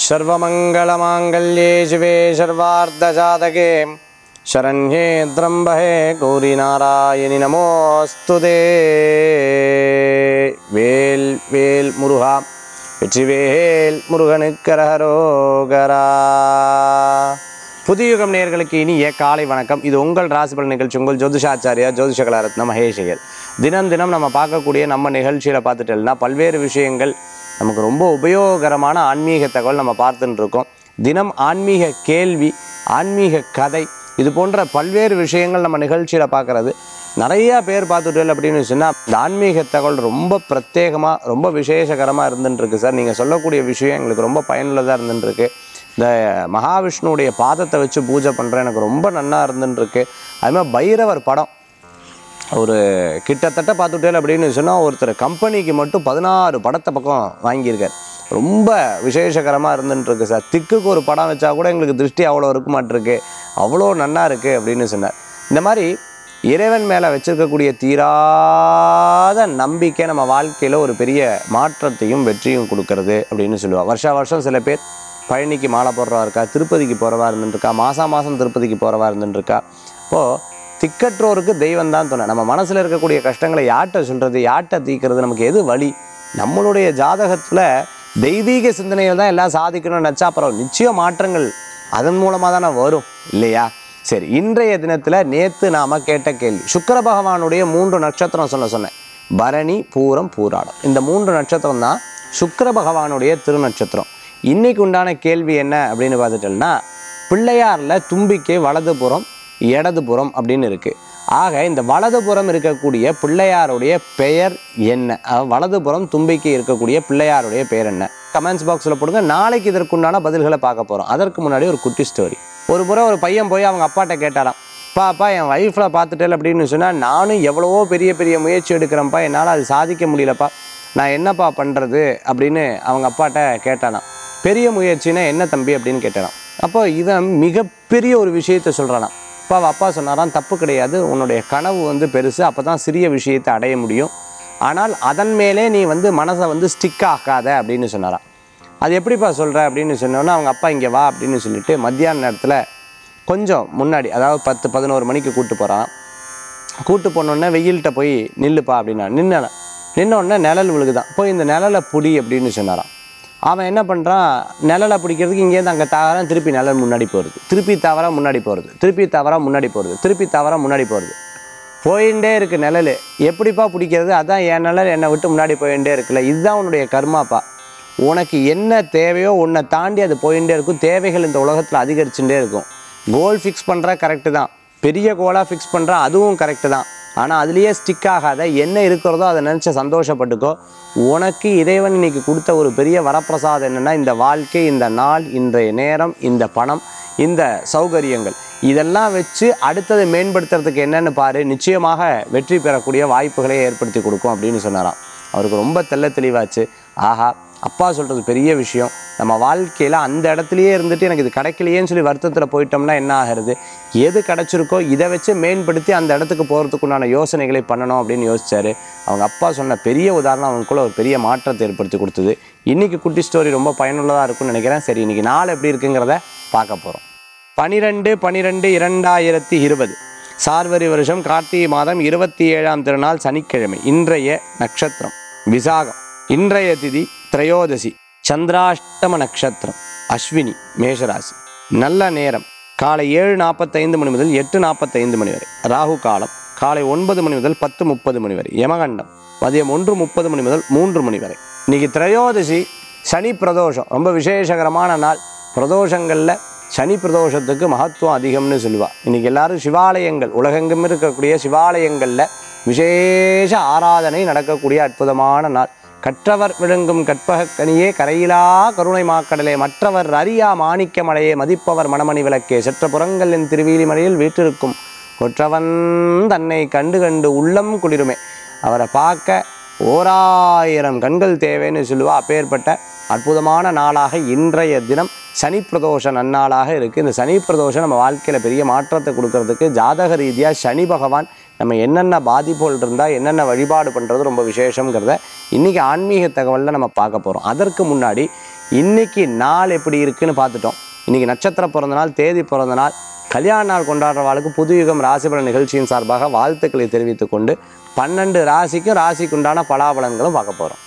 सर्वमङ्गलमाङ्गल्ये शिवे सर्वार्धजातके शरण्ये त्र्यम्बहे गौरीनारायणि நமோஸ்து வேல் வேல் முருகா வெற்றிவேல் முருகனுக்கரகரோகரா புதியுகம் நேயர்களுக்கு இனிய காலை வணக்கம் இது உங்கள் ராசிபல் நிகழ்ச்சி உங்கள் ஜோதிஷாச்சாரியா ஜோதிஷ கலாரத்ன மகேஷையர் தினம் தினம் நம்ம பார்க்கக்கூடிய நம்ம நிகழ்ச்சியில் பார்த்துட்டோம்னா பல்வேறு விஷயங்கள் நமக்கு ரொம்ப உபயோகரமான ஆன்மீக தகவல் நம்ம பார்த்துட்டு இருக்கோம் தினம் ஆன்மீக கேள்வி ஆன்மீக கதை இது போன்ற பல்வேறு விஷயங்கள் நம்ம நிகழ்ச்சியில் பார்க்குறது நிறைய பேர் பார்த்துட்டு அப்படின்னு சொன்னால் இந்த ஆன்மீக தகவல் ரொம்ப பிரத்யேகமாக ரொம்ப விசேஷகரமாக இருந்துட்டுருக்கு சார் நீங்கள் சொல்லக்கூடிய விஷயம் எங்களுக்கு ரொம்ப பயனுள்ளதாக இருந்துட்டுருக்கு இந்த மகாவிஷ்ணுவுடைய பாதத்தை வச்சு பூஜை பண்ணுறேன் எனக்கு ரொம்ப நன்னா இருந்துட்டுருக்கு அது மாதிரி பைரவர் படம் ஒரு கிட்டத்தட்ட பார்த்துட்டேன் அப்படின்னு சொன்னால் ஒருத்தர் கம்பெனிக்கு மட்டும் பதினாறு படத்தை பக்கம் வாங்கியிருக்கார் ரொம்ப விசேஷகரமாக இருந்துட்டுருக்கு சார் திக்குக்கு ஒரு படம் வச்சா கூட எங்களுக்கு திருஷ்டி அவ்வளோ இருக்க மாட்டிருக்கு அவ்வளோ நன்னா இருக்குது அப்படின்னு சொன்னார் இந்த மாதிரி இறைவன் மேலே வச்சிருக்கக்கூடிய தீராத நம்பிக்கை நம்ம வாழ்க்கையில் ஒரு பெரிய மாற்றத்தையும் வெற்றியும் கொடுக்கறது அப்படின்னு சொல்லுவாள் வருஷா வருஷம் சில பேர் பழனிக்கு மாலை போடுறவா இருக்கா திருப்பதிக்கு போகிறவா இருந்துட்டுருக்கா மாதம் மாதம் திருப்பதிக்கு போகிறவா இருந்துட்டுருக்கா இப்போது திக்கற்றோருக்கு தெய்வம் தான் துணை நம்ம மனசில் இருக்கக்கூடிய கஷ்டங்களை யார்கிட்ட சொல்கிறது யார்கிட்ட தீர்க்கிறது நமக்கு எது வழி நம்மளுடைய ஜாதகத்தில் தெய்வீக சிந்தனைகள் தான் எல்லாம் சாதிக்கணும்னு நினச்சா அப்புறம் நிச்சயம் மாற்றங்கள் அதன் மூலமாக தானே வரும் இல்லையா சரி இன்றைய தினத்தில் நேற்று நாம் கேட்ட கேள்வி சுக்கிர பகவானுடைய மூன்று நட்சத்திரம் சொல்ல சொன்னேன் பரணி பூரம் பூராடம் இந்த மூன்று நட்சத்திரம் தான் சுக்கிர பகவானுடைய திருநட்சத்திரம் இன்னைக்கு உண்டான கேள்வி என்ன அப்படின்னு பார்த்துட்டோம்னா பிள்ளையாரில் தும்பிக்கை வலதுபுறம் இடதுபுறம் அப்படின்னு இருக்கு ஆக இந்த வலதுபுறம் இருக்கக்கூடிய பிள்ளையாருடைய பெயர் என்ன அஹ் வலதுபுறம் தும்பிக்கை இருக்கக்கூடிய பிள்ளையாருடைய பெயர் என்ன கமெண்ட்ஸ் பாக்ஸில் போடுங்க நாளைக்கு இதற்குண்டான பதில்களை பார்க்க போகிறோம் அதற்கு முன்னாடி ஒரு குட்டி ஸ்டோரி ஒரு முறை ஒரு பையன் போய் அவங்க அப்பாட்ட கேட்டாராம் பாப்பா என் ஒய்ஃபில் பார்த்துட்டேன் அப்படின்னு சொன்னால் நானும் எவ்வளவோ பெரிய பெரிய முயற்சி எடுக்கிறேன்ப்பா என்னால் அது சாதிக்க முடியலப்பா நான் என்னப்பா பண்ணுறது அப்படின்னு அவங்க அப்பாட்ட கேட்டானாம் பெரிய முயற்சினா என்ன தம்பி அப்படின்னு கேட்டானாம் அப்போ இவன் மிகப்பெரிய ஒரு விஷயத்தை சொல்கிறானாம் அப்பா அவ அப்பா சொன்னாராம் தப்பு கிடையாது உன்னுடைய கனவு வந்து பெருசு அப்போ தான் சிறிய விஷயத்தை அடைய முடியும் ஆனால் அதன் மேலே நீ வந்து மனசை வந்து ஸ்டிக் ஆக்காத அப்படின்னு சொன்னாராம் அது எப்படிப்பா சொல்கிற அப்படின்னு சொன்னோன்னா அவங்க அப்பா இங்கே வா அப்படின்னு சொல்லிட்டு மத்தியான நேரத்தில் கொஞ்சம் முன்னாடி அதாவது பத்து பதினோரு மணிக்கு கூட்டு போகிறான் கூட்டு போனோடனே வெயில்கிட்ட போய் நில்லுப்பா அப்படின்னா நின்ன நின்னோடனே நிழல் விழுகுதான் போய் இந்த நிழலை புடி அப்படின்னு சொன்னாராம் அவன் என்ன பண்ணுறான் நிழலை பிடிக்கிறதுக்கு இங்கேருந்து அங்கே தாவறான் திருப்பி நிழல் முன்னாடி போகிறது திருப்பி தவறா முன்னாடி போகிறது திருப்பி தவறா முன்னாடி போகிறது திருப்பி தவறா முன்னாடி போகிறது போயிட்டே இருக்கு நிழல் எப்படிப்பா பிடிக்கிறது அதான் என் நிழல் என்னை விட்டு முன்னாடி போயிட்டே இருக்குல்ல இதுதான் உன்னுடைய கர்மாப்பா உனக்கு என்ன தேவையோ உன்னை தாண்டி அது போயிட்டே இருக்கும் தேவைகள் இந்த உலகத்தில் அதிகரிச்சுட்டே இருக்கும் கோல் ஃபிக்ஸ் பண்ணுற கரெக்டு தான் பெரிய கோலாக ஃபிக்ஸ் பண்ணுற அதுவும் கரெக்டு தான் ஆனால் அதுலேயே ஸ்டிக் ஆகாத என்ன இருக்கிறதோ அதை நினச்சி சந்தோஷப்பட்டுக்கோ உனக்கு இறைவன் இன்னைக்கு கொடுத்த ஒரு பெரிய வரப்பிரசாதம் என்னென்னா இந்த வாழ்க்கை இந்த நாள் இன்றைய நேரம் இந்த பணம் இந்த சௌகரியங்கள் இதெல்லாம் வச்சு அடுத்ததை மேம்படுத்துறதுக்கு என்னன்னு பாரு நிச்சயமாக வெற்றி பெறக்கூடிய வாய்ப்புகளை ஏற்படுத்தி கொடுக்கும் அப்படின்னு சொன்னாராம் அவருக்கு ரொம்ப தெள்ள தெளிவாச்சு ஆஹா அப்பா சொல்கிறது பெரிய விஷயம் நம்ம வாழ்க்கையில் அந்த இடத்துலையே இருந்துட்டு எனக்கு இது கிடைக்கலையேன்னு சொல்லி வருத்தத்தில் போயிட்டோம்னா என்ன ஆகிறது எது கிடைச்சிருக்கோ இதை வச்சு மேம்படுத்தி அந்த இடத்துக்கு போகிறதுக்குண்டான யோசனைகளை பண்ணணும் அப்படின்னு யோசிச்சாரு அவங்க அப்பா சொன்ன பெரிய உதாரணம் அவங்களுக்குள்ள ஒரு பெரிய மாற்றத்தை ஏற்படுத்தி கொடுத்தது இன்னைக்கு குட்டி ஸ்டோரி ரொம்ப பயனுள்ளதாக இருக்கும்னு நினைக்கிறேன் சரி இன்னைக்கு நாள் எப்படி இருக்குங்கிறத பார்க்க போகிறோம் பனிரெண்டு பனிரெண்டு இரண்டாயிரத்தி இருபது சார்வரி வருஷம் கார்த்திகை மாதம் இருபத்தி ஏழாம் திருநாள் சனிக்கிழமை இன்றைய நட்சத்திரம் விசாகம் இன்றைய திதி திரையோதசி சந்திராஷ்டம நட்சத்திரம் அஸ்வினி மேஷராசி நல்ல நேரம் காலை ஏழு நாற்பத்தைந்து மணி முதல் எட்டு நாற்பத்தைந்து மணி வரை ராகு காலம் காலை ஒன்பது மணி முதல் பத்து முப்பது மணி வரை யமகண்டம் மதியம் ஒன்று முப்பது மணி முதல் மூன்று மணி வரை இன்னைக்கு திரையோதசி சனி பிரதோஷம் ரொம்ப விசேஷகரமான நாள் பிரதோஷங்களில் சனி பிரதோஷத்துக்கு மகத்துவம் அதிகம்னு சொல்லுவா இன்னைக்கு எல்லாரும் சிவாலயங்கள் உலகெங்கும் இருக்கக்கூடிய சிவாலயங்களில் விசேஷ ஆராதனை நடக்கக்கூடிய அற்புதமான நாள் கற்றவர் விழுங்கும் கற்பகக் கனியே கரையிலா கருணை மாக்கடலே மற்றவர் அறியா மாணிக்கமலையே மதிப்பவர் மணமணி விளக்கே செற்ற புறங்களின் திருவீலிமலையில் வீற்றிருக்கும் கொற்றவன் தன்னை கண்டு கண்டு உள்ளம் குளிருமே அவரை பார்க்க ஓராயிரம் கண்கள் தேவைன்னு சொல்லுவா அப்பேற்பட்ட அற்புதமான நாளாக இன்றைய தினம் சனி பிரதோஷ நன்னாளாக இருக்குது இந்த சனி பிரதோஷம் நம்ம வாழ்க்கையில் பெரிய மாற்றத்தை கொடுக்கறதுக்கு ஜாதக ரீதியாக சனி பகவான் நம்ம என்னென்ன பாதிப்புகள் இருந்தால் என்னென்ன வழிபாடு பண்ணுறது ரொம்ப விசேஷங்கிறத இன்றைக்கி ஆன்மீக தகவலில் நம்ம பார்க்க போகிறோம் அதற்கு முன்னாடி இன்னைக்கு நாள் எப்படி இருக்குன்னு பார்த்துட்டோம் இன்னைக்கு நட்சத்திர பிறந்த நாள் தேதி பிறந்த நாள் கல்யாண நாள் கொண்டாடுறவாளுக்கு புதுயுகம் ராசிபலன் நிகழ்ச்சியின் சார்பாக வாழ்த்துக்களை தெரிவித்துக் கொண்டு பன்னெண்டு ராசிக்கும் ராசிக்கு உண்டான பலாபலன்களும் பார்க்க போகிறோம்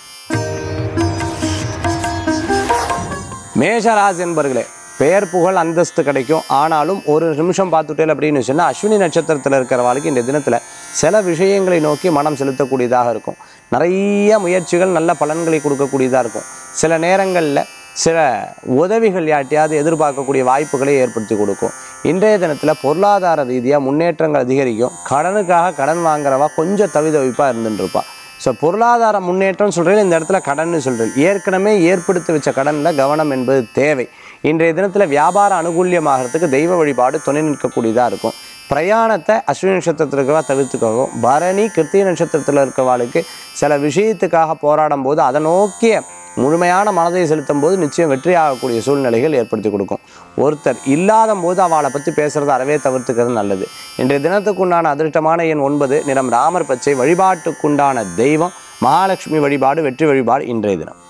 மேஷ ராசி என்பர்களே பெயர் புகழ் அந்தஸ்து கிடைக்கும் ஆனாலும் ஒரு நிமிஷம் பார்த்துட்டேன் அப்படின்னு சொன்னால் அஸ்வினி நட்சத்திரத்தில் இருக்கிறவாளுக்கு இந்த தினத்தில் சில விஷயங்களை நோக்கி மனம் செலுத்தக்கூடியதாக இருக்கும் நிறைய முயற்சிகள் நல்ல பலன்களை கொடுக்கக்கூடியதாக இருக்கும் சில நேரங்களில் சில உதவிகள் யார்ட்டையாவது எதிர்பார்க்கக்கூடிய வாய்ப்புகளை ஏற்படுத்தி கொடுக்கும் இன்றைய தினத்தில் பொருளாதார ரீதியாக முன்னேற்றங்கள் அதிகரிக்கும் கடனுக்காக கடன் வாங்குறவா கொஞ்சம் தவிதவிப்பாக இருந்துட்டு இருப்பா ஸோ பொருளாதார முன்னேற்றம் சொல்கிறேன் இந்த இடத்துல கடன்னு சொல்கிறேன் ஏற்கனவே ஏற்படுத்தி வச்ச கடனில் கவனம் என்பது தேவை இன்றைய தினத்தில் வியாபார அனுகூல்யமாகிறதுக்கு தெய்வ வழிபாடு துணை நிற்கக்கூடியதாக இருக்கும் பிரயாணத்தை அஸ்வினி நட்சத்திரத்தில் இருக்கவா தவிர்த்துக்கவும் பரணி கிருத்திகை நட்சத்திரத்தில் இருக்கவாளுக்கு சில விஷயத்துக்காக போராடும் போது அதை நோக்கிய முழுமையான மனதை செலுத்தும் போது நிச்சயம் வெற்றி ஆகக்கூடிய சூழ்நிலைகள் ஏற்படுத்தி கொடுக்கும் ஒருத்தர் இல்லாத போது அவளை பற்றி பேசுறது அறவே தவிர்த்துக்கிறது நல்லது இன்றைய தினத்துக்குண்டான அதிர்ஷ்டமான எண் ஒன்பது நிறம் ராமர் பச்சை வழிபாட்டுக்குண்டான தெய்வம் மகாலட்சுமி வழிபாடு வெற்றி வழிபாடு இன்றைய தினம்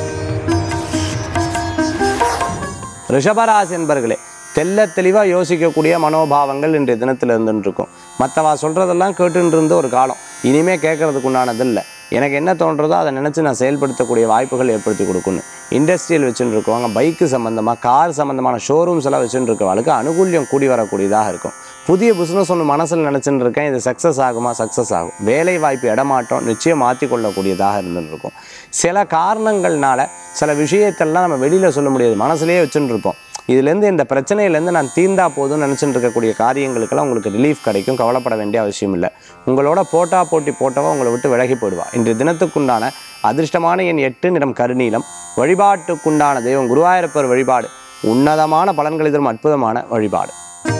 ரிஷபராசி என்பர்களே தெல்ல தெளிவாக யோசிக்கக்கூடிய மனோபாவங்கள் இன்றைய தினத்தில் இருந்துட்டு இருக்கும் மற்றவா சொல்கிறதெல்லாம் கேட்டுன்னு இருந்த ஒரு காலம் இனிமே கேட்கறதுக்கு உண்டானது இல்லை எனக்கு என்ன தோன்றதோ அதை நினச்சி நான் செயல்படுத்தக்கூடிய வாய்ப்புகள் ஏற்படுத்தி கொடுக்கணும் இண்டஸ்ட்ரியல் வச்சுட்டு இருக்கவங்க பைக்கு சம்மந்தமாக கார் சம்மந்தமான ஷோரூம்ஸ் எல்லாம் வச்சுட்டு இருக்கவங்களுக்கு அனுகூல்யம் கூடி வரக்கூடியதாக இருக்கும் புதிய பிஸ்னஸ் ஒன்று மனசில் நினச்சிட்டு இருக்கேன் இது சக்ஸஸ் ஆகுமா சக்ஸஸ் ஆகும் வேலை வாய்ப்பு இடமாற்றம் நிச்சயம் மாற்றி கொள்ளக்கூடியதாக இருந்துட்டு இருக்கும் சில காரணங்கள்னால சில விஷயத்தெல்லாம் நம்ம வெளியில் சொல்ல முடியாது மனசுலேயே வச்சுட்டு இருப்போம் இதுலேருந்து இந்த பிரச்சனையிலேருந்து நான் தீர்ந்தா போதும்னு நினச்சிட்டு இருக்கக்கூடிய காரியங்களுக்கெல்லாம் உங்களுக்கு ரிலீஃப் கிடைக்கும் கவலைப்பட வேண்டிய அவசியம் இல்லை உங்களோட போட்டா போட்டி போட்டவா உங்களை விட்டு விலகி போயிடுவா இன்றைய தினத்துக்குண்டான அதிர்ஷ்டமான எண் எட்டு நிறம் கருநீலம் வழிபாட்டுக்குண்டான தெய்வம் குருவாயூரப்பர் வழிபாடு உன்னதமான பலன்களை தரும் அற்புதமான வழிபாடு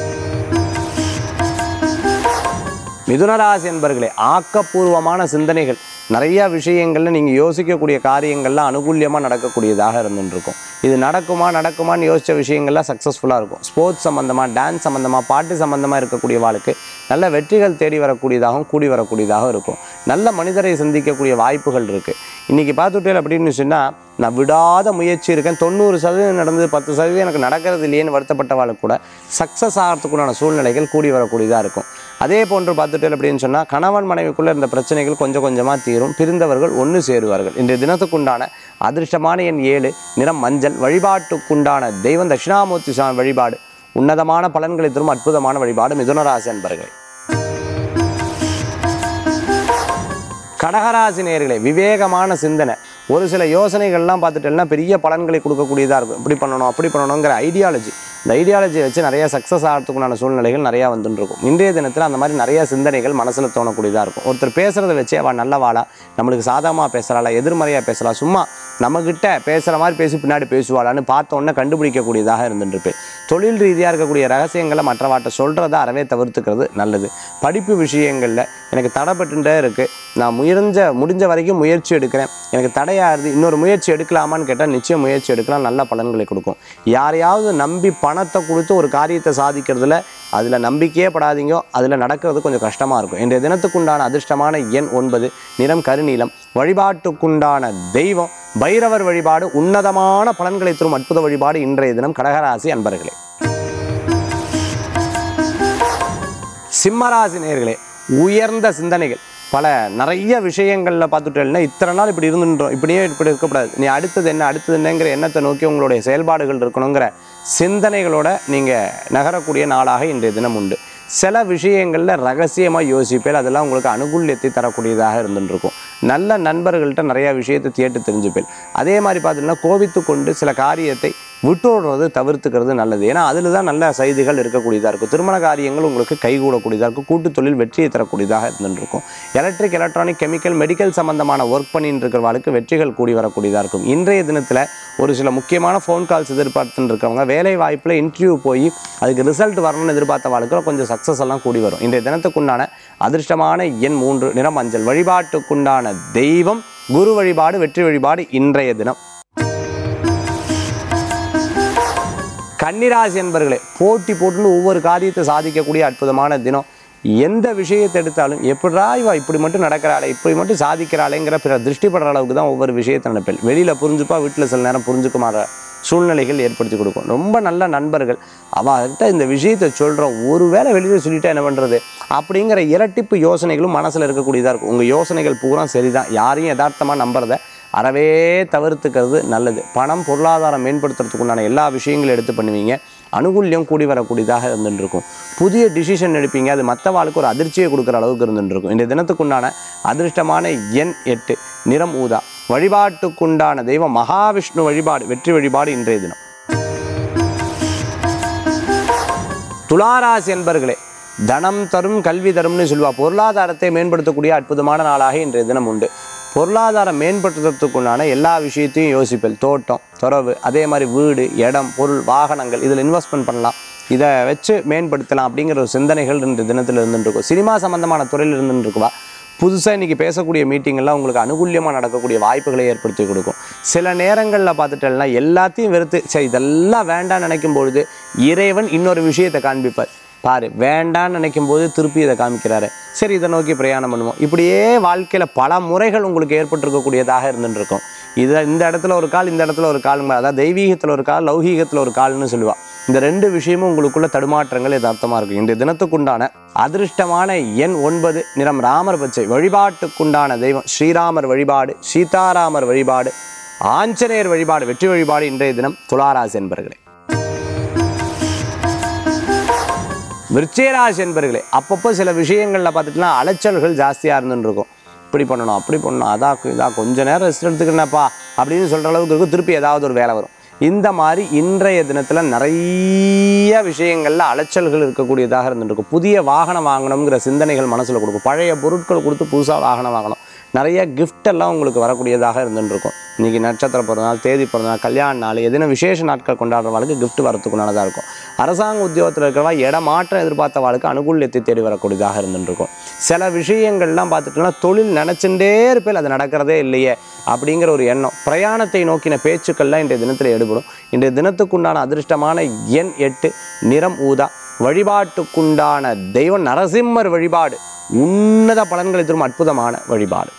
மிதுனராசி என்பர்களே ஆக்கப்பூர்வமான சிந்தனைகள் நிறைய விஷயங்கள்ல நீங்கள் யோசிக்கக்கூடிய காரியங்கள்லாம் அனுகூல்யமாக நடக்கக்கூடியதாக இருந்துருக்கும் இது நடக்குமா நடக்குமான்னு யோசித்த விஷயங்கள்லாம் சக்ஸஸ்ஃபுல்லாக இருக்கும் ஸ்போர்ட்ஸ் சம்மந்தமாக டான்ஸ் சம்மந்தமாக பாட்டு சம்மந்தமாக இருக்கக்கூடிய வாழ்க்கை நல்ல வெற்றிகள் தேடி வரக்கூடியதாகவும் கூடி வரக்கூடியதாகவும் இருக்கும் நல்ல மனிதரை சந்திக்கக்கூடிய வாய்ப்புகள் இருக்குது இன்றைக்கி பார்த்துட்டேன் அப்படின்னு சொன்னால் நான் விடாத முயற்சி இருக்கேன் தொண்ணூறு சதவீதம் நடந்தது பத்து சதவீதம் எனக்கு நடக்கிறது இல்லையேன்னு வருத்தப்பட்டவாளுக்கு கூட சக்ஸஸ் ஆகிறதுக்குண்டான சூழ்நிலைகள் கூடி வரக்கூடியதாக இருக்கும் அதே போன்று பார்த்துட்டேன் அப்படின்னு சொன்னால் கணவன் மனைவிக்குள்ளே இருந்த பிரச்சனைகள் கொஞ்சம் கொஞ்சமாக தீரும் பிரிந்தவர்கள் ஒன்று சேருவார்கள் இன்றைய தினத்துக்குண்டான அதிர்ஷ்டமான எண் ஏழு நிறம் மஞ்சள் வழிபாட்டுக்குண்டான தெய்வம் தட்சிணாமூர்த்தி சுவாமி வழிபாடு உன்னதமான பலன்களை தரும் அற்புதமான வழிபாடு மிதுனராசி அன்பர்கள் கடகராசி நேயர்களே விவேகமான சிந்தனை ஒரு சில யோசனைகள்லாம் பார்த்துட்டேன்னா பெரிய பலன்களை கொடுக்கக்கூடியதாக இருக்கும் இப்படி பண்ணணும் அப்படி பண்ணணுங்கிற ஐடியாலஜி இந்த ஐடியாலஜியை வச்சு நிறைய சக்ஸஸ் ஆகிறதுக்குண்டான சூழ்நிலைகள் நிறையா வந்துட்டு இருக்கும் இன்றைய தினத்தில் அந்த மாதிரி நிறைய சிந்தனைகள் மனசில் தோணக்கூடியதாக இருக்கும் ஒருத்தர் பேசுகிறத வச்சு அவள் நல்லவாளா நம்மளுக்கு சாதகமாக பேசுகிறாளா எதிர்மறையாக பேசலாம் சும்மா நம்மக்கிட்ட பேசுகிற மாதிரி பேசி பின்னாடி பேசுவாளான்னு பார்த்த உடனே கண்டுபிடிக்கக்கூடியதாக இருந்துருப்பேன் தொழில் ரீதியாக இருக்கக்கூடிய ரகசியங்களை மற்றவாட்ட சொல்கிறத அறவே தவிர்த்துக்கிறது நல்லது படிப்பு விஷயங்களில் எனக்கு தடைப்பட்டுட்டே இருக்குது நான் முயன்ற முடிஞ்ச வரைக்கும் முயற்சி எடுக்கிறேன் எனக்கு தடையாகுது இன்னொரு முயற்சி எடுக்கலாமான்னு கேட்டால் நிச்சயம் முயற்சி எடுக்கலாம் நல்ல பலன்களை கொடுக்கும் யாரையாவது நம்பி பணத்தை கொடுத்து ஒரு காரியத்தை சாதிக்கிறதுல அதில் நம்பிக்கையே படாதீங்க அதில் நடக்கிறது கொஞ்சம் கஷ்டமாக இருக்கும் இன்றைய தினத்துக்குண்டான அதிர்ஷ்டமான எண் ஒன்பது நிறம் கருநீலம் வழிபாட்டுக்குண்டான தெய்வம் பைரவர் வழிபாடு உன்னதமான பலன்களை தரும் அற்புத வழிபாடு இன்றைய தினம் கடகராசி அன்பர்களே சிம்மராசி நேர்களே உயர்ந்த சிந்தனைகள் பல நிறைய விஷயங்களில் பார்த்துட்டேன்னா இத்தனை நாள் இப்படி இருந்துட்டோம் இப்படியே இப்படி இருக்கக்கூடாது நீ அடுத்தது என்ன அடுத்தது என்னங்கிற எண்ணத்தை நோக்கி உங்களுடைய செயல்பாடுகள் இருக்கணுங்கிற சிந்தனைகளோட நீங்கள் நகரக்கூடிய நாளாக இன்றைய தினம் உண்டு சில விஷயங்களில் ரகசியமாக யோசிப்பேன் அதெல்லாம் உங்களுக்கு அனுகூல்யத்தை தரக்கூடியதாக இருந்துட்டு இருக்கும் நல்ல நண்பர்கள்ட்ட நிறைய விஷயத்தை கேட்டு தெரிஞ்சுப்பேன் அதே மாதிரி பார்த்தீங்கன்னா கோபித்து கொண்டு சில காரியத்தை விட்டோடுறது தவிர்த்துக்கிறது நல்லது ஏன்னா அதில் தான் நல்ல செய்திகள் இருக்கக்கூடியதாக இருக்கும் திருமண காரியங்கள் உங்களுக்கு கைகூடக்கூடியதாக இருக்கும் கூட்டுத் தொழில் வெற்றியை தரக்கூடியதாக இருந்துட்டு இருக்கும் எலக்ட்ரிக் எலக்ட்ரானிக் கெமிக்கல் மெடிக்கல் சம்பந்தமான ஒர்க் பண்ணிட்டு இருக்கிறவங்களுக்கு வெற்றிகள் கூடி வரக்கூடியதாக இருக்கும் இன்றைய தினத்தில் ஒரு சில முக்கியமான ஃபோன் கால்ஸ் எதிர்பார்த்துட்டு இருக்கிறவங்க வேலை வாய்ப்பில் இன்டர்வியூ போய் அதுக்கு ரிசல்ட் வரணும்னு எதிர்பார்த்த வாழ்க்கை கொஞ்சம் சக்ஸஸ் எல்லாம் கூடி வரும் இன்றைய தினத்துக்குண்டான அதிர்ஷ்டமான எண் மூன்று நிறம் மஞ்சள் வழிபாட்டுக்குண்டான தெய்வம் குரு வழிபாடு வெற்றி வழிபாடு இன்றைய தினம் கன்னிராசி என்பர்களே போட்டி போட்டுன்னு ஒவ்வொரு காரியத்தை சாதிக்கக்கூடிய அற்புதமான தினம் எந்த விஷயத்தை எடுத்தாலும் எப்படா இவா இப்படி மட்டும் நடக்கிறாளே இப்படி மட்டும் சாதிக்கிறாளேங்கிற பிற திருஷ்டிப்படுற அளவுக்கு தான் ஒவ்வொரு விஷயத்தை நினைப்பேன் வெளியில் புரிஞ்சுப்பா வீட்டில் சில நேரம் புரிஞ்சுக்க மாற சூழ்நிலைகள் ஏற்படுத்தி கொடுக்கும் ரொம்ப நல்ல நண்பர்கள் அவகிட்ட இந்த விஷயத்தை சொல்கிறோம் ஒருவேளை வெளியில் சொல்லிட்டா என்ன பண்ணுறது அப்படிங்கிற இரட்டிப்பு யோசனைகளும் மனசில் இருக்கக்கூடியதாக இருக்கும் உங்கள் யோசனைகள் பூரா சரிதான் யாரையும் யதார்த்தமாக நம்புறத அறவே தவிர்த்துக்கிறது நல்லது பணம் பொருளாதாரம் மேம்படுத்துறதுக்கு உண்டான எல்லா விஷயங்களும் எடுத்து பண்ணுவீங்க அனுகூல்யம் கூடி வரக்கூடியதாக இருந்துட்டு இருக்கும் புதிய டிசிஷன் எடுப்பீங்க அது மற்றவாளுக்கு ஒரு அதிர்ச்சியை கொடுக்குற அளவுக்கு இருந்துட்டு இருக்கும் இந்த தினத்துக்குண்டான அதிர்ஷ்டமான எண் எட்டு நிறம் ஊதா வழிபாட்டுக்குண்டான தெய்வம் மகாவிஷ்ணு வழிபாடு வெற்றி வழிபாடு இன்றைய தினம் துளாராசி என்பர்களே தனம் தரும் கல்வி தரும்னு சொல்லுவா பொருளாதாரத்தை மேம்படுத்தக்கூடிய அற்புதமான நாளாக இன்றைய தினம் உண்டு பொருளாதாரம் மேம்படுத்துறதுக்குண்டான எல்லா விஷயத்தையும் யோசிப்பேன் தோட்டம் துறவு அதே மாதிரி வீடு இடம் பொருள் வாகனங்கள் இதில் இன்வெஸ்ட்மெண்ட் பண்ணலாம் இதை வச்சு மேம்படுத்தலாம் அப்படிங்கிற ஒரு சிந்தனைகள் இன்று தினத்தில் இருந்துட்டு இருக்கும் சினிமா சம்பந்தமான துறையில் இருந்துட்டு இருக்குவா புதுசாக இன்றைக்கி பேசக்கூடிய மீட்டிங்கெல்லாம் உங்களுக்கு அனுகூல்யமாக நடக்கக்கூடிய வாய்ப்புகளை ஏற்படுத்தி கொடுக்கும் சில நேரங்களில் பார்த்துட்டேன்னா எல்லாத்தையும் வெறுத்து சரி இதெல்லாம் வேண்டாம்னு நினைக்கும் பொழுது இறைவன் இன்னொரு விஷயத்தை காண்பிப்பார் பாரு வேண்டான்னு நினைக்கும் போது திருப்பி இதை காமிக்கிறாரு சரி இதை நோக்கி பிரயாணம் பண்ணுவோம் இப்படியே வாழ்க்கையில் பல முறைகள் உங்களுக்கு ஏற்பட்டிருக்கக்கூடியதாக இருந்துட்டு இருக்கும் இதை இந்த இடத்துல ஒரு கால் இந்த இடத்துல ஒரு கால் அதாவது தெய்வீகத்தில் ஒரு கால் லௌகீகத்தில் ஒரு கால்னு சொல்லுவா இந்த ரெண்டு விஷயமும் உங்களுக்குள்ள தடுமாற்றங்கள் யதார்த்தமாக இருக்கும் இந்த தினத்துக்குண்டான அதிர்ஷ்டமான எண் ஒன்பது நிறம் ராமர் பச்சை வழிபாட்டுக்குண்டான தெய்வம் ஸ்ரீராமர் வழிபாடு சீதாராமர் வழிபாடு ஆஞ்சநேயர் வழிபாடு வெற்றி வழிபாடு இன்றைய தினம் துளாராசி என்பர்களே விருச்சிகராசி என்பர்களே அப்பப்போ சில விஷயங்களில் பார்த்துட்டுனா அலைச்சல்கள் ஜாஸ்தியாக இருந்துன்னு இருக்கும் இப்படி பண்ணணும் அப்படி பண்ணணும் அதா இதா கொஞ்ச நேரம் ரெஸ்ட் எடுத்துக்கிறேனப்பா அப்படின்னு சொல்கிற அளவுக்கு இருக்கும் திருப்பி ஏதாவது ஒரு வேலை வரும் இந்த மாதிரி இன்றைய தினத்தில் நிறைய விஷயங்களில் அலைச்சல்கள் இருக்கக்கூடியதாக இருந்துட்டு இருக்கும் புதிய வாகனம் வாங்கணுங்கிற சிந்தனைகள் மனசில் கொடுக்கும் பழைய பொருட்கள் கொடுத்து புதுசாக வாகனம் வாங்கணும் நிறைய gift எல்லாம் உங்களுக்கு வரக்கூடியதாக இருந்துட்டு இருக்கும் இன்றைக்கி நட்சத்திர பிறந்தநாள் தேதி பிறந்தநாள் கல்யாண நாள் எதுனா விசேஷ நாட்கள் கொண்டாடுறவாளுக்கு gift வரத்துக்குள்ளதாக இருக்கும் அரசாங்க உத்தியோகத்தில் இருக்கிறவா இடமாற்றம் எதிர்பார்த்தவாளுக்கு அனுகூல்யத்தை தேடி வரக்கூடியதாக இருந்துட்டு இருக்கும் சில விஷயங்கள்லாம் பார்த்துட்டோம்னா தொழில் நினச்சுட்டே இருப்பேன் அது நடக்கிறதே இல்லையே அப்படிங்கிற ஒரு எண்ணம் பிரயாணத்தை நோக்கின பேச்சுக்கள்லாம் இன்றைய தினத்தில் எடுபடும் இன்றைய தினத்துக்குண்டான அதிர்ஷ்டமான எண் எட்டு நிறம் ஊதா வழிபாட்டுக்குண்டான தெய்வம் நரசிம்மர் வழிபாடு உன்னத பலன்களை தரும் அற்புதமான வழிபாடு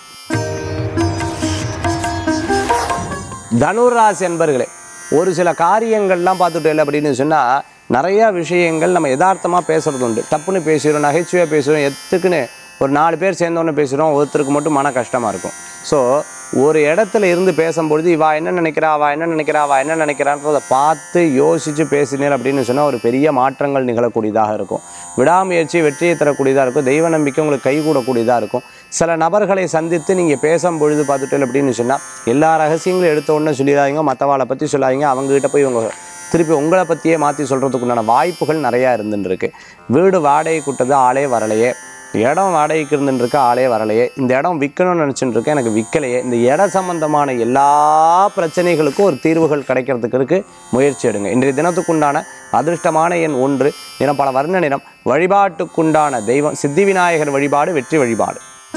தனுராசி என்பர்களே ஒரு சில காரியங்கள்லாம் பார்த்துட்டு அப்படின்னு சொன்னால் நிறையா விஷயங்கள் நம்ம யதார்த்தமாக பேசுறது உண்டு தப்புன்னு பேசுகிறோம் நகைச்சுவையாக பேசுகிறோம் எத்துக்குன்னு ஒரு நாலு பேர் சேர்ந்தோன்னு பேசுகிறோம் ஒருத்தருக்கு மட்டும் மன கஷ்டமாக இருக்கும் ஸோ ஒரு இடத்துல இருந்து பேசும்பொழுது இவா என்ன நினைக்கிறா அவா என்ன நினைக்கிறா அவா என்ன நினைக்கிறான்றதை பார்த்து யோசித்து பேசினீர் அப்படின்னு சொன்னால் ஒரு பெரிய மாற்றங்கள் நிகழக்கூடியதாக இருக்கும் விடாமுயற்சி வெற்றியை தரக்கூடியதாக இருக்கும் தெய்வ நம்பிக்கை உங்களுக்கு கைகூடக்கூடியதாக இருக்கும் சில நபர்களை சந்தித்து நீங்கள் பேசும் பொழுது பார்த்துட்டு அப்படின்னு சொன்னால் எல்லா ரகசியங்களும் எடுத்த உடனே சொல்லிடாதீங்க மற்றவாளை பற்றி சொல்லாதீங்க அவங்ககிட்ட போய் இவங்க திருப்பி உங்களை பற்றியே மாற்றி சொல்கிறதுக்கு உண்டான வாய்ப்புகள் நிறையா இருந்துன்னு இருக்கு வீடு வாடகை கூட்டது ஆளே வரலையே இடம் வாடகைக்கு இருந்துட்டு இருக்க ஆளே வரலையே இந்த இடம் விற்கணும்னு நினச்சிட்டு இருக்கேன் எனக்கு விற்கலையே இந்த இட சம்பந்தமான எல்லா பிரச்சனைகளுக்கும் ஒரு தீர்வுகள் கிடைக்கிறதுக்கு இருக்கு முயற்சி எடுங்க இன்றைய தினத்துக்குண்டான அதிர்ஷ்டமான எண் ஒன்று நிறம் பல வர்ண நிறம் வழிபாட்டுக்குண்டான தெய்வம் சித்தி விநாயகர் வழிபாடு வெற்றி வழிபாடு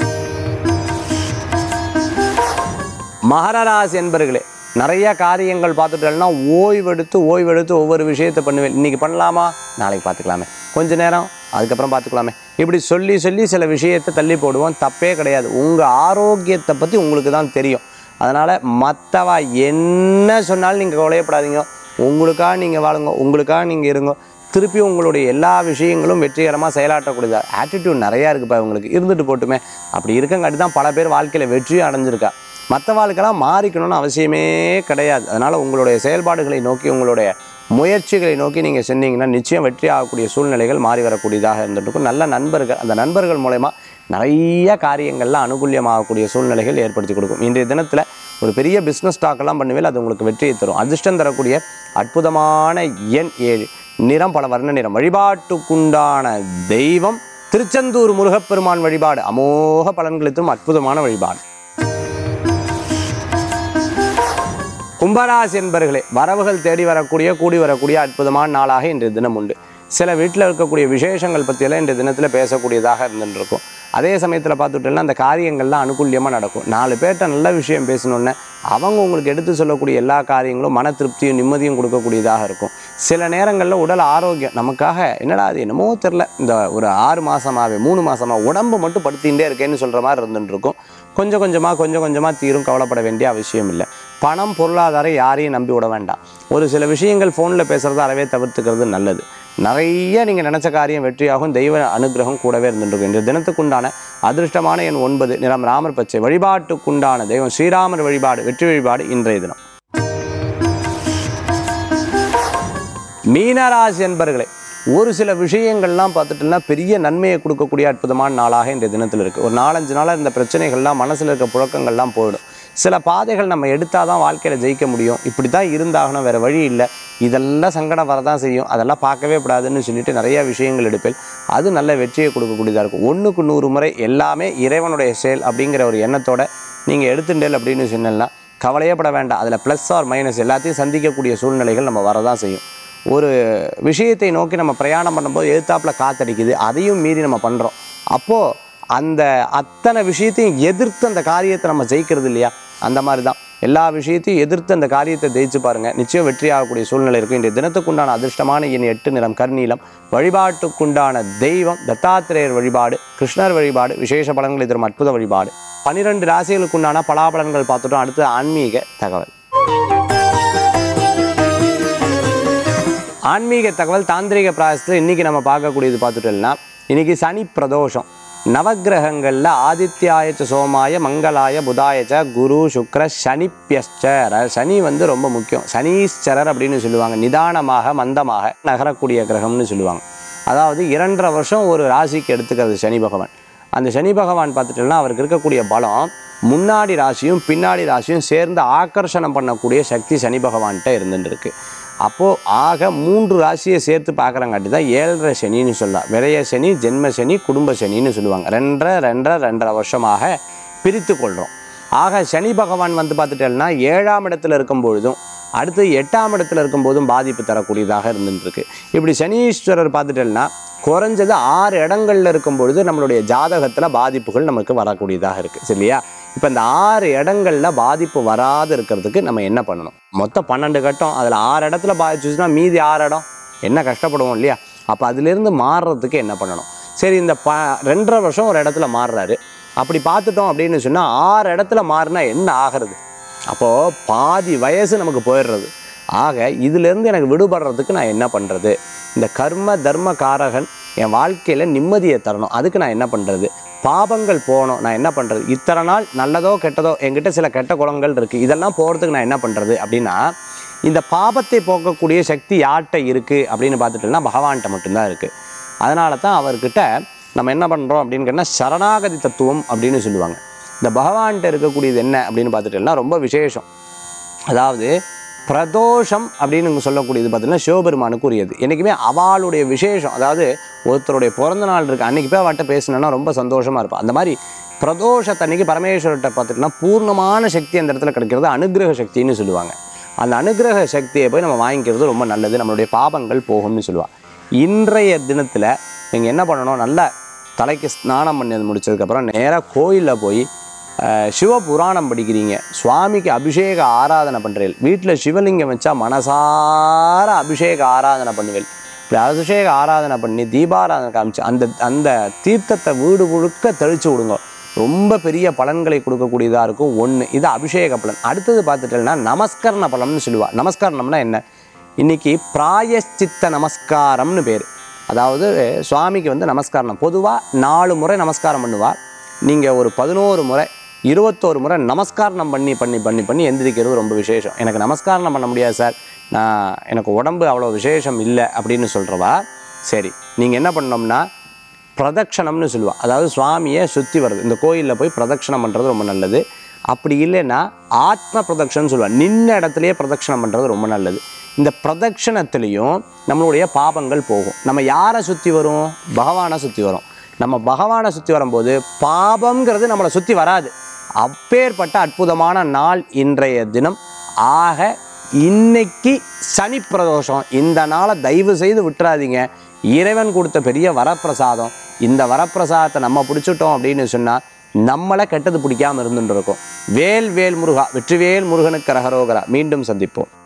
மகரராசி என்பர்களே நிறைய காரியங்கள் பார்த்துட்டேன்னா ஓய்வெடுத்து ஓய்வெடுத்து ஒவ்வொரு விஷயத்தை பண்ணுவேன் இன்றைக்கி பண்ணலாமா நாளைக்கு பார்த்துக்கலாமே கொஞ்ச நேரம் அதுக்கப்புறம் பார்த்துக்கலாமே இப்படி சொல்லி சொல்லி சில விஷயத்தை தள்ளி போடுவோம் தப்பே கிடையாது உங்கள் ஆரோக்கியத்தை பற்றி உங்களுக்கு தான் தெரியும் அதனால் மற்றவா என்ன சொன்னாலும் நீங்கள் கவலையப்படாதீங்க உங்களுக்காக நீங்கள் வாழுங்க உங்களுக்காக நீங்கள் இருங்க திருப்பி உங்களுடைய எல்லா விஷயங்களும் வெற்றிகரமாக செயலாற்றக்கூடியதா ஆட்டிடியூட் நிறையா இருக்குப்பா இவங்களுக்கு இருந்துட்டு போட்டுமே அப்படி இருக்கங்காட்டி தான் பல பேர் வாழ்க்கையில் வெற்றியும் அடைஞ்சிருக்கா மற்ற வாழ்க்கெல்லாம் மாறிக்கணும்னு அவசியமே கிடையாது அதனால் உங்களுடைய செயல்பாடுகளை நோக்கி உங்களுடைய முயற்சிகளை நோக்கி நீங்கள் செஞ்சீங்கன்னா நிச்சயம் வெற்றி ஆகக்கூடிய சூழ்நிலைகள் மாறி வரக்கூடியதாக இருந்துட்டு இருக்கும் நல்ல நண்பர்கள் அந்த நண்பர்கள் மூலயமா நிறைய காரியங்கள்லாம் அனுகூல்யமாகக்கூடிய சூழ்நிலைகள் ஏற்படுத்தி கொடுக்கும் இன்றைய தினத்தில் ஒரு பெரிய பிஸ்னஸ் ஸ்டாக்கெல்லாம் பண்ணுவேல் அது உங்களுக்கு வெற்றியை தரும் அதிர்ஷ்டம் தரக்கூடிய அற்புதமான எண் ஏழு நிறம் பல வர்ண நிறம் வழிபாட்டுக்குண்டான தெய்வம் திருச்செந்தூர் முருகப்பெருமான் வழிபாடு அமோக பலன்களை தரும் அற்புதமான வழிபாடு கும்பராசி என்பர்களே வரவுகள் தேடி வரக்கூடிய கூடி வரக்கூடிய அற்புதமான நாளாக இன்றைய தினம் உண்டு சில வீட்டில் இருக்கக்கூடிய விசேஷங்கள் பற்றியெல்லாம் இன்றைய தினத்தில் பேசக்கூடியதாக இருந்துட்டு இருக்கும் அதே சமயத்தில் பார்த்துட்டோம்னா அந்த காரியங்கள்லாம் அனுகூல்யமாக நடக்கும் நாலு பேர்கிட்ட நல்ல விஷயம் பேசணுன்னே அவங்க உங்களுக்கு எடுத்து சொல்லக்கூடிய எல்லா காரியங்களும் மன திருப்தியும் நிம்மதியும் கொடுக்கக்கூடியதாக இருக்கும் சில நேரங்களில் உடல் ஆரோக்கியம் நமக்காக என்னடா அது என்னமோ தெரில இந்த ஒரு ஆறு மாதமாகவே மூணு மாதமாக உடம்பு மட்டும் படுத்திகிட்டே இருக்கேன்னு சொல்கிற மாதிரி இருந்துட்டு இருக்கும் கொஞ்சம் கொஞ்சமாக கொஞ்சம் கொஞ்சமாக தீரும் கவலைப்பட வேண்டிய அவசியம் இல்லை பணம் பொருளாதாரம் யாரையும் நம்பி விட வேண்டாம் ஒரு சில விஷயங்கள் ஃபோனில் பேசுகிறத அறவே தவிர்த்துக்கிறது நல்லது நிறைய நீங்கள் நினச்ச காரியம் வெற்றியாகும் தெய்வ அனுகிரகம் கூடவே இருந்துருக்கும் இந்த தினத்துக்குண்டான அதிர்ஷ்டமான எண் ஒன்பது நிறம் ராமர் பச்சை வழிபாட்டுக்குண்டான தெய்வம் ஸ்ரீராமர் வழிபாடு வெற்றி வழிபாடு இன்றைய தினம் மீனராசி என்பர்களே ஒரு சில விஷயங்கள்லாம் பார்த்துட்டோம்னா பெரிய நன்மையை கொடுக்கக்கூடிய அற்புதமான நாளாக இன்றைய தினத்தில் இருக்குது ஒரு நாலஞ்சு நாளாக இந்த பிரச்சனைகள்லாம் மனசில் இருக்க புழக்கங்கள்லாம் போயிடும் சில பாதைகள் நம்ம எடுத்தால் தான் வாழ்க்கையில் ஜெயிக்க முடியும் இப்படி தான் இருந்தாகணும் வேறு வழி இல்லை இதெல்லாம் சங்கடம் வரதான் செய்யும் அதெல்லாம் பார்க்கவே கூடாதுன்னு சொல்லிட்டு நிறைய விஷயங்கள் எடுப்பேன் அது நல்ல வெற்றியை கொடுக்கக்கூடியதாக இருக்கும் ஒன்றுக்கு நூறு முறை எல்லாமே இறைவனுடைய செயல் அப்படிங்கிற ஒரு எண்ணத்தோட நீங்கள் எடுத்துட்டேல் அப்படின்னு சொன்னேன்னா கவலையப்பட வேண்டாம் அதில் ப்ளஸ் ஆர் மைனஸ் எல்லாத்தையும் சந்திக்கக்கூடிய சூழ்நிலைகள் நம்ம வரதான் செய்யும் ஒரு விஷயத்தை நோக்கி நம்ம பிரயாணம் பண்ணும்போது எதிர்த்தாப்புல காத்தடிக்குது அதையும் மீறி நம்ம பண்ணுறோம் அப்போது அந்த அத்தனை விஷயத்தையும் எதிர்த்து அந்த காரியத்தை நம்ம ஜெயிக்கிறது இல்லையா அந்த மாதிரி தான் எல்லா விஷயத்தையும் எதிர்த்து அந்த காரியத்தை ஜெயிச்சு பாருங்க நிச்சயம் வெற்றி ஆகக்கூடிய சூழ்நிலை இருக்கும் இன்றைய தினத்துக்குண்டான அதிர்ஷ்டமான எண் எட்டு நிறம் கர்நீலம் வழிபாட்டுக்குண்டான தெய்வம் தத்தாத்திரேயர் வழிபாடு கிருஷ்ணர் வழிபாடு விசேஷ பலன்களை தரும் அற்புத வழிபாடு பனிரெண்டு ராசிகளுக்குண்டான பலாபலன்கள் பார்த்துட்டோம் அடுத்து ஆன்மீக தகவல் ஆன்மீக தகவல் தாந்திரிக பிராயசத்தில் இன்றைக்கி நம்ம பார்க்கக்கூடியது பார்த்துட்டோம்னா இன்றைக்கி சனி பிரதோஷம் நவக்கிரகங்களில் ஆதித்யாயச்ச சோமாய மங்களாய புதாயச்ச குரு சுக்ர சனிப்பியஸ்சர சனி வந்து ரொம்ப முக்கியம் சனீஸ்வரர் அப்படின்னு சொல்லுவாங்க நிதானமாக மந்தமாக நகரக்கூடிய கிரகம்னு சொல்லுவாங்க அதாவது இரண்டரை வருஷம் ஒரு ராசிக்கு எடுத்துக்கிறது சனி பகவான் அந்த சனி பகவான் பார்த்துட்டோம்னா அவருக்கு இருக்கக்கூடிய பலம் முன்னாடி ராசியும் பின்னாடி ராசியும் சேர்ந்து ஆக்கர்ஷணம் பண்ணக்கூடிய சக்தி சனி பகவான்கிட்ட இருந்துட்டு இருக்கு அப்போது ஆக மூன்று ராசியை சேர்த்து பார்க்குறங்காட்டி தான் ஏழரை சனின்னு சொல்லலாம் விரைய சனி ஜென்ம சனி குடும்ப சனின்னு சொல்லுவாங்க ரெண்டரை ரெண்டரை ரெண்டரை வருஷமாக பிரித்து கொள்கிறோம் ஆக சனி பகவான் வந்து பார்த்துட்டேன்னா ஏழாம் இடத்துல இருக்கும் பொழுதும் அடுத்து எட்டாம் இடத்துல இருக்கும்போதும் பாதிப்பு தரக்கூடியதாக இருந்துட்டு இருக்கு இப்படி சனீஸ்வரர் பார்த்துட்டேன்னா குறைஞ்சது ஆறு இடங்கள்ல இருக்கும் பொழுது நம்மளுடைய ஜாதகத்தில் பாதிப்புகள் நமக்கு வரக்கூடியதாக இருக்குது சரியா இப்போ இந்த ஆறு இடங்கள்ல பாதிப்பு வராது இருக்கிறதுக்கு நம்ம என்ன பண்ணணும் மொத்தம் பன்னெண்டு கட்டம் அதில் ஆறு இடத்துல பாதிச்சுச்சுன்னா மீதி ஆறு இடம் என்ன கஷ்டப்படுவோம் இல்லையா அப்போ அதிலிருந்து மாறுறதுக்கு என்ன பண்ணணும் சரி இந்த ப ரெண்டரை வருஷம் ஒரு இடத்துல மாறுறாரு அப்படி பார்த்துட்டோம் அப்படின்னு சொன்னால் ஆறு இடத்துல மாறினா என்ன ஆகிறது அப்போது பாதி வயசு நமக்கு போயிடுறது ஆக இதிலேருந்து எனக்கு விடுபடுறதுக்கு நான் என்ன பண்ணுறது இந்த கர்ம தர்ம காரகன் என் வாழ்க்கையில் நிம்மதியை தரணும் அதுக்கு நான் என்ன பண்ணுறது பாபங்கள் போகணும் நான் என்ன பண்ணுறது இத்தனை நாள் நல்லதோ கெட்டதோ என்கிட்ட சில கெட்ட குணங்கள் இருக்குது இதெல்லாம் போகிறதுக்கு நான் என்ன பண்ணுறது அப்படின்னா இந்த பாபத்தை போக்கக்கூடிய சக்தி யார்கிட்ட இருக்குது அப்படின்னு பார்த்துட்டோம்னா பகவான்கிட்ட மட்டும்தான் இருக்குது அதனால தான் அவர்கிட்ட நம்ம என்ன பண்ணுறோம் அப்படின்னு கேட்டால் சரணாகதி தத்துவம் அப்படின்னு சொல்லுவாங்க இந்த பகவான்கிட்ட இருக்கக்கூடியது என்ன அப்படின்னு பார்த்துட்டோம்னா ரொம்ப விசேஷம் அதாவது பிரதோஷம் அப்படின்னு சொல்லக்கூடியது பார்த்தீங்கன்னா சிவபெருமானுக்கு உரியது என்றைக்குமே அவளுடைய விசேஷம் அதாவது ஒருத்தருடைய பிறந்த நாள் இருக்குது அன்றைக்கி போய் அவட்ட பேசினோன்னா ரொம்ப சந்தோஷமாக இருப்பாள் அந்த மாதிரி பிரதோஷத்தன்னைக்கு பரமேஸ்வரர்கிட்ட பார்த்துட்டுனா பூர்ணமான சக்தி அந்த இடத்துல கிடைக்கிறது அனுகிரக சக்தின்னு சொல்லுவாங்க அந்த அனுகிரக சக்தியை போய் நம்ம வாங்கிக்கிறது ரொம்ப நல்லது நம்மளுடைய பாபங்கள் போகும்னு சொல்லுவாள் இன்றைய தினத்தில் நீங்கள் என்ன பண்ணணும் நல்ல தலைக்கு ஸ்நானம் பண்ணி முடிச்சதுக்கப்புறம் நேராக கோயிலில் போய் அஹ், சிவபுராணம் படிக்கிறீங்க சுவாமிக்கு அபிஷேக ஆராதனை பண்ணுறீர்கள் வீட்டில் சிவலிங்கம் வச்சா மனசார அபிஷேக ஆராதனை பண்ணுவேன் இப்படி அபிஷேக ஆராதனை பண்ணி தீபாராதனை காமிச்சு அந்த அந்த தீர்த்தத்தை வீடு முழுக்க தெளிச்சு விடுங்க ரொம்ப பெரிய பலன்களை கொடுக்கக்கூடியதாக இருக்கும் ஒன்று இது அபிஷேக பலன் அடுத்தது பார்த்துட்டேன்னா நமஸ்கரண பலம்னு சொல்லுவா நமஸ்கரணம்னா என்ன இன்னைக்கு பிராயஷ்சித்த நமஸ்காரம்னு பேர் அதாவது சுவாமிக்கு வந்து நமஸ்காரம் பொதுவாக நாலு முறை நமஸ்காரம் பண்ணுவா நீங்கள் ஒரு பதினோரு முறை இருபத்தோரு முறை நமஸ்காரம் பண்ணி பண்ணி பண்ணி பண்ணி எந்திரிக்கிறது ரொம்ப விசேஷம் எனக்கு நமஸ்காரம் பண்ண முடியாது சார் நான் எனக்கு உடம்பு அவ்வளோ விசேஷம் இல்லை அப்படின்னு சொல்கிறவா சரி நீங்கள் என்ன பண்ணோம்னா பிரதட்சணம்னு சொல்லுவா அதாவது சுவாமியை சுற்றி வருது இந்த கோயிலில் போய் பிரதட்சணம் பண்ணுறது ரொம்ப நல்லது அப்படி இல்லைன்னா ஆத்ம பிரதட்சணம் சொல்லுவா நின்ன இடத்துலையே பிரதட்சணம் பண்ணுறது ரொம்ப நல்லது இந்த பிரதட்சணத்துலேயும் நம்மளுடைய பாபங்கள் போகும் நம்ம யாரை சுற்றி வரும் பகவானை சுற்றி வரும் நம்ம பகவானை சுற்றி வரும்போது பாபம்ங்கிறது நம்மளை சுற்றி வராது அப்பேற்பட்ட அற்புதமான நாள் இன்றைய தினம் ஆக இன்னைக்கு சனி பிரதோஷம் இந்த நாளை தயவு செய்து விட்டுறாதீங்க இறைவன் கொடுத்த பெரிய வரப்பிரசாதம் இந்த வரப்பிரசாதத்தை நம்ம பிடிச்சிட்டோம் அப்படின்னு சொன்னால் நம்மளை கெட்டது பிடிக்காம இருந்துட்டு இருக்கோம் வேல் வேல் முருகா வெற்றிவேல் முருகனுக்கு ரகரோகரா மீண்டும் சந்திப்போம்